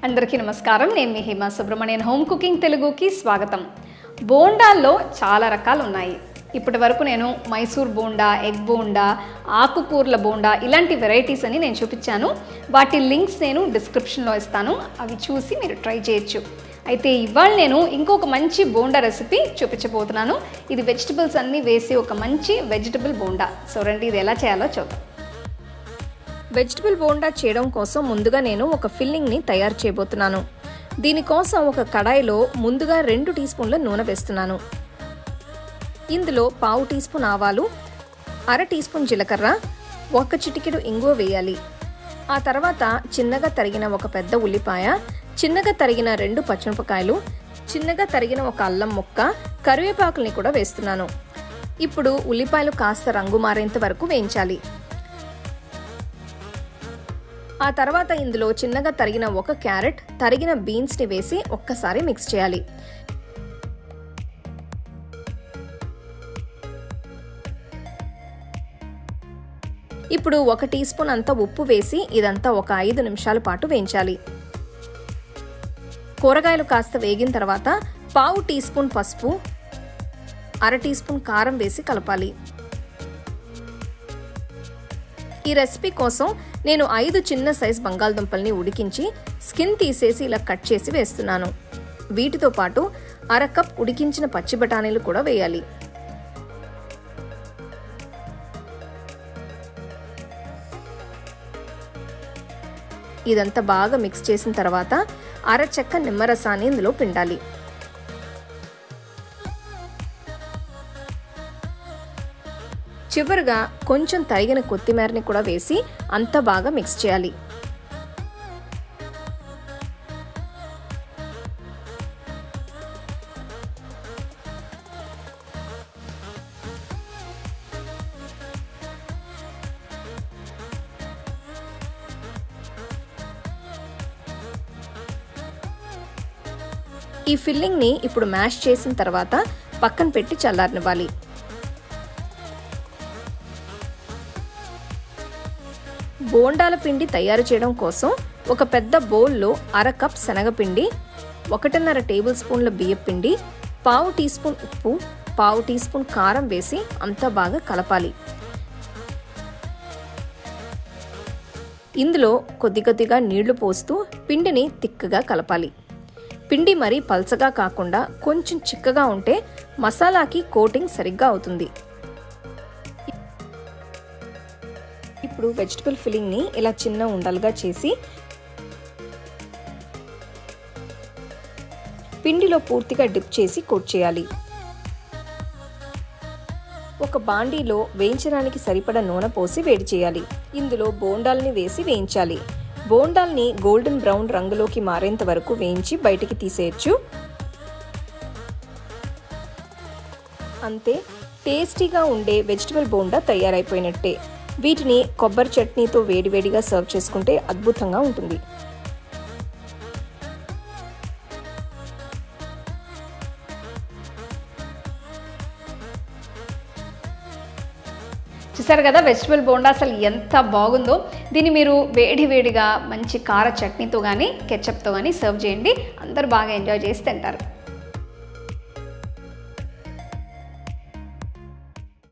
అందరికీ నమస్కారం నేను మీ హిమా సుబ్రహ్మణ్యన్ హోమ్ కుకింగ్ తెలుగుకి స్వాగతం బోండాల్లో చాలా రకాలు ఉన్నాయి ఇప్పటి వరకు నేను మైసూర్ బోండా ఎగ్ బోండా ఆకుకూరల బోండా ఇలాంటి వెరైటీస్ అని నేను చూపించాను వాటి లింక్స్ నేను డిస్క్రిప్షన్లో ఇస్తాను అవి చూసి మీరు ట్రై చేయొచ్చు అయితే ఇవాళ నేను ఇంకొక మంచి బోండా రెసిపీ చూపించబోతున్నాను ఇది వెజిటబుల్స్ అన్నీ వేసి ఒక మంచి వెజిటబుల్ బోండా సో రండి ఇది ఎలా చేయాలో చూద్దాం వెజిటబుల్ బోండా చేయడం కోసం ముందుగా నేను ఒక ఫిల్లింగ్ని తయారు చేయబోతున్నాను దీనికోసం ఒక కడాయిలో ముందుగా రెండు టీ స్పూన్ల నూనె వేస్తున్నాను ఇందులో పావు టీ స్పూన్ ఆవాలు అర టీ స్పూన్ జీలకర్ర ఒక చిటికెడు ఇంగువ వేయాలి ఆ తర్వాత చిన్నగా తరిగిన ఒక పెద్ద ఉల్లిపాయ చిన్నగా తరిగిన రెండు పచ్చిమిరపకాయలు చిన్నగా తరిగిన ఒక అల్లం ముక్క కరివేపాకుల్ని కూడా వేస్తున్నాను ఇప్పుడు ఉల్లిపాయలు కాస్త రంగు మారేంత వరకు వేయించాలి ఆ తర్వాత ఇందులో చిన్నగా తరిగిన ఒక క్యారెట్ తరిగిన బీన్స్ని వేసి ఒక్కసారి మిక్స్ చేయాలి ఇప్పుడు ఒక టీ స్పూన్ అంతా ఉప్పు వేసి ఇదంతా ఒక ఐదు నిమిషాల పాటు వేయించాలి కూరగాయలు కాస్త వేగిన తర్వాత పావు టీ స్పూన్ పసుపు అర టీ స్పూన్ కారం వేసి కలపాలి ఈ రెసిపీ కోసం నేను ఐదు చిన్న సైజ్ బంగాళదుంపల్ని ఉడికించి స్కిన్ తీసేసి ఇలా కట్ చేసి వేస్తున్నాను వీటితో పాటు అర కప్ ఉడికించిన పచ్చి బఠానీలు కూడా వేయాలి ఇదంతా బాగా మిక్స్ చేసిన తర్వాత అర చెక్క నిమ్మరసాన్ని ఇందులో పిండాలి చివరిగా కొంచెం తరిగిన కొత్తిమీరని కూడా వేసి అంత బాగా మిక్స్ చేయాలి ఈ ఫిల్లింగ్ని ఇప్పుడు మ్యాష్ చేసిన తర్వాత పక్కన పెట్టి చల్లారనివ్వాలి బోండాల పిండి తయారు చేయడం కోసం ఒక పెద్ద బౌల్లో అర కప్ శనగపిండి ఒకటిన్నర టేబుల్ స్పూన్ల బియ్యం పిండి పావు టీ స్పూన్ ఉప్పు పావు టీ స్పూన్ కారం వేసి అంతా బాగా కలపాలి ఇందులో కొద్ది కొద్దిగా నీళ్లు పోస్తూ పిండిని తిక్కగా కలపాలి పిండి మరీ పల్చగా కాకుండా కొంచెం చిక్కగా ఉంటే మసాలాకి కోటింగ్ సరిగ్గా అవుతుంది ఇప్పుడు వెజిటబుల్ ఫిల్లింగ్ని ఇలా చిన్న ఉండలుగా చేసి పిండిలో పూర్తిగా డిప్ చేసి కోట్ చేయాలి ఒక బాండీలో వేయించడానికి సరిపడా నూనె పోసి వేడి చేయాలి ఇందులో బోండాల్ని వేసి వేయించాలి బోండాల్ని గోల్డెన్ బ్రౌన్ రంగులోకి మారేంత వరకు వేయించి బయటికి తీసేయచ్చు అంతే టేస్టీగా ఉండే వెజిటబుల్ బోండా తయారైపోయినట్టే వీటిని కొబ్బరి చట్నీతో వేడివేడిగా సర్వ్ చేసుకుంటే అద్భుతంగా ఉంటుంది చూసారు కదా వెజిటబుల్ బోండా అసలు ఎంత బాగుందో దీన్ని మీరు వేడి వేడిగా మంచి కార చట్నీతో కానీ కెచప్తో కానీ సర్వ్ చేయండి అందరూ బాగా ఎంజాయ్ చేసి తింటారు